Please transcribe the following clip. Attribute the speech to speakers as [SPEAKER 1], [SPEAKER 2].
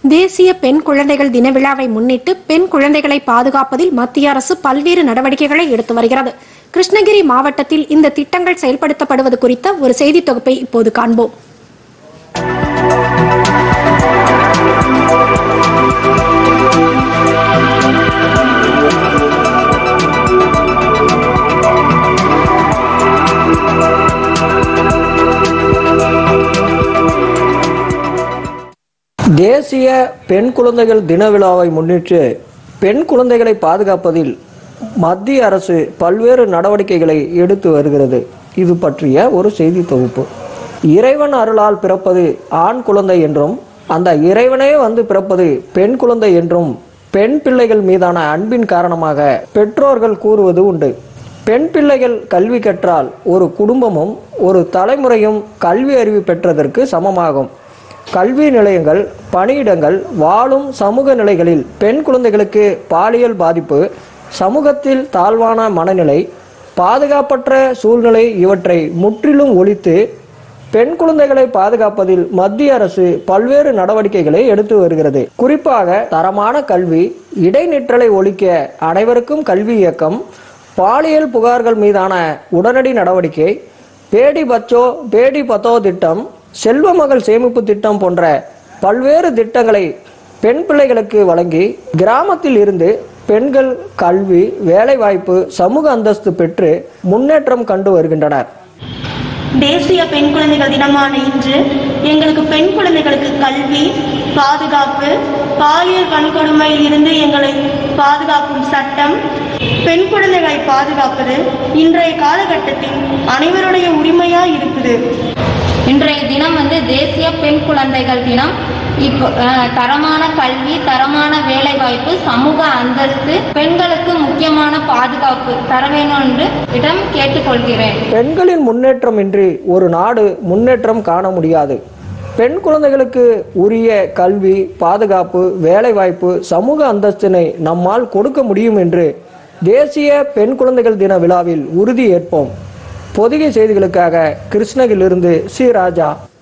[SPEAKER 1] தேசிய பெண் குழந்தைகள் தின விழாவை முன்னிட்டு பெண் குழந்தைகளை பாதுகாப்பதில் மத்திய அரசு பல்வேறு நடவடிக்கைகளை எடுத்து வருகிறது கிருஷ்ணகிரி மாவட்டத்தில் இந்த திட்டங்கள் செயல்படுத்தப்படுவது குறித்த ஒரு செய்தி தொகுப்பை இப்போது காண்போம்
[SPEAKER 2] தேசிய பெண் குழந்தைகள் தின விழாவை முன்னிட்டு பெண் குழந்தைகளை பாதுகாப்பதில் மத்திய அரசு பல்வேறு நடவடிக்கைகளை எடுத்து வருகிறது இது பற்றிய ஒரு செய்தி தொகுப்பு இறைவன் அருளால் பிறப்பது ஆண் குழந்தை என்றும் அந்த இறைவனே வந்து பிறப்பது பெண் குழந்தை என்றும் பெண் பிள்ளைகள் மீதான அன்பின் காரணமாக பெற்றோர்கள் கூறுவது உண்டு பெண் பிள்ளைகள் கல்வி கற்றால் ஒரு குடும்பமும் ஒரு தலைமுறையும் கல்வி அறிவு பெற்றதற்கு சமமாகும் கல்வி நிலையங்கள் பணியிடங்கள் வாழும் சமூக நிலைகளில் பெண் குழந்தைகளுக்கு பாலியல் பாதிப்பு சமூகத்தில் தாழ்வான மனநிலை பாதுகாப்பற்ற சூழ்நிலை இவற்றை முற்றிலும் ஒழித்து பெண் குழந்தைகளை பாதுகாப்பதில் மத்திய அரசு பல்வேறு நடவடிக்கைகளை எடுத்து வருகிறது குறிப்பாக தரமான கல்வி இடைநிற்றலை ஒழிக்க அனைவருக்கும் கல்வி இயக்கம் பாலியல் புகார்கள் மீதான உடனடி நடவடிக்கை பேடி பச்சோ பேடி பத்தோ திட்டம் செல்வ மகள் சேமிப்பு திட்டம் போன்ற பல்வேறு திட்டங்களை பெண் பிள்ளைகளுக்கு வழங்கி கிராமத்தில் இருந்து பெண்கள் கல்வி வேலைவாய்ப்பு சமூக அந்தஸ்து பெற்று முன்னேற்றம் கண்டு வருகின்றனர்
[SPEAKER 3] தேசிய பெண் குழந்தைகள் தினமான இன்று எங்களுக்கு பெண் குழந்தைகளுக்கு கல்வி பாதுகாப்பு பாலியல் வன்கொடுமையில் இருந்து எங்களை பாதுகாக்கும் சட்டம் பெண் குழந்தைகளை பாதுகாப்பது இன்றைய காலகட்டத்தில் அனைவருடைய உரிமையாய் இருக்குது
[SPEAKER 4] இன்றைய தினம் வந்து தேசிய பெண் குழந்தைகள் தினம் இப்போ அஹ், தரமான கல்வி தரமான வேலைவாய்ப்பு சமூக அந்தஸ்து பெண்களுக்கு முக்கியமான பாதுகாப்பு தர வேணும் என்று இடம் கேட்டுக்கொள்கிறேன்
[SPEAKER 2] பெண்களின் முன்னேற்றமின்றி ஒரு நாடு முன்னேற்றம் காண முடியாது பெண் குழந்தைகளுக்கு உரிய கல்வி பாதுகாப்பு வேலைவாய்ப்பு சமூக அந்தஸ்தினை நம்மால் கொடுக்க முடியும் என்று தேசிய பெண் குழந்தைகள் தின விழாவில் உறுதி ஏற்போம் பொதிகை செய்திகளுக்காக கிருஷ்ணகிரியிலிருந்து சி ராஜா